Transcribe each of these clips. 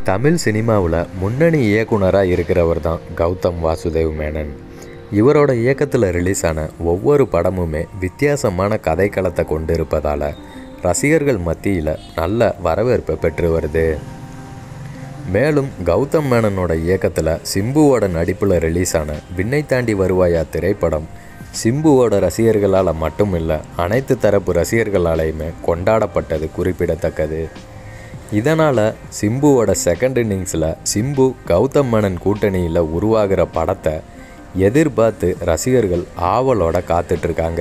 தமிழ் சினிமாவில் முன்னணி இயக்குனராக இருக்கிறவர் தான் கௌதம் வாசுதேவ் மேனன் இவரோட இயக்கத்தில் ரிலீஸ் ஆன ஒவ்வொரு படமுமே வித்தியாசமான கதைக்களத்தை கொண்டு இருப்பதால் ரசிகர்கள் மத்தியில் நல்ல வரவேற்பை பெற்று வருது மேலும் கௌதம் மேனனோட இயக்கத்தில் சிம்புவோட நடிப்பில் ரிலீஸ் ஆன விண்ணை தாண்டி வருவாயா திரைப்படம் சிம்புவோட ரசிகர்களால் மட்டும் இல்லை அனைத்து தரப்பு ரசிகர்களாலேயுமே கொண்டாடப்பட்டது குறிப்பிடத்தக்கது இதனால் சிம்புவோட செகண்ட் இன்னிங்ஸில் சிம்பு கௌதம் மேனன் கூட்டணியில் உருவாகிற படத்தை எதிர்பார்த்து ரசிகர்கள் ஆவலோட காத்துட்ருக்காங்க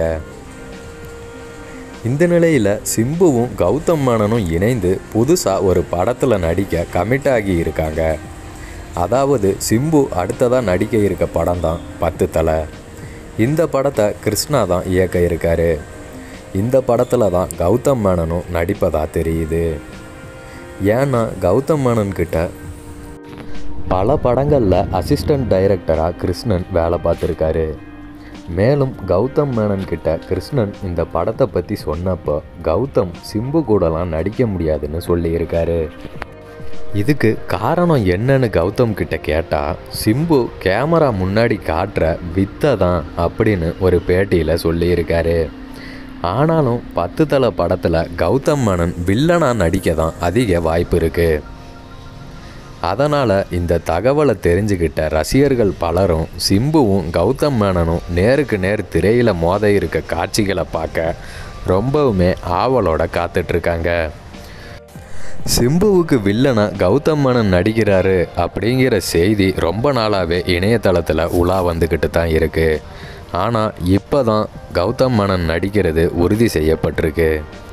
இந்த நிலையில் சிம்புவும் கௌதம் மேனனும் இணைந்து புதுசாக ஒரு படத்தில் நடிக்க கமிட் ஆகி இருக்காங்க அதாவது சிம்பு அடுத்ததாக நடிக்க இருக்க படம் தான் பத்து தலை இந்த படத்தை கிருஷ்ணா தான் இயக்க இருக்காரு இந்த படத்தில் தான் கௌதம் மேனனும் நடிப்பதாக தெரியுது ஏன்னா கௌதம் மேனன் கிட்ட பல படங்களில் அசிஸ்டன்ட் டைரக்டராக கிருஷ்ணன் வேலை பார்த்துருக்காரு மேலும் கௌதம் மேனன் கிட்ட கிருஷ்ணன் இந்த படத்தை பற்றி சொன்னப்போ கௌதம் சிம்பு கூடலாம் நடிக்க முடியாதுன்னு சொல்லியிருக்காரு இதுக்கு காரணம் என்னன்னு கௌதம் கிட்ட கேட்டால் சிம்பு கேமரா முன்னாடி காட்டுற வித்தை தான் அப்படின்னு ஒரு பேட்டியில் சொல்லியிருக்காரு ஆனாலும் பத்து தலை படத்தில் கௌதம் மேனன் வில்லனாக நடிக்க தான் அதிக வாய்ப்பு இருக்குது அதனால் இந்த தகவலை தெரிஞ்சுக்கிட்ட ரசிகர்கள் பலரும் சிம்புவும் கௌதம் மேனனும் நேருக்கு நேர் திரையில் மோத இருக்க காட்சிகளை பார்க்க ரொம்பவுமே ஆவலோட காத்துட்ருக்காங்க சிம்புவுக்கு வில்லனா கௌதம் மேனன் நடிக்கிறாரு அப்படிங்கிற செய்தி ரொம்ப நாளாகவே இணையதளத்தில் உலா வந்துக்கிட்டு தான் இருக்குது ஆனால் இப்போ தான் கௌதம் மேனன் நடிக்கிறது உறுதி செய்யப்பட்டிருக்கு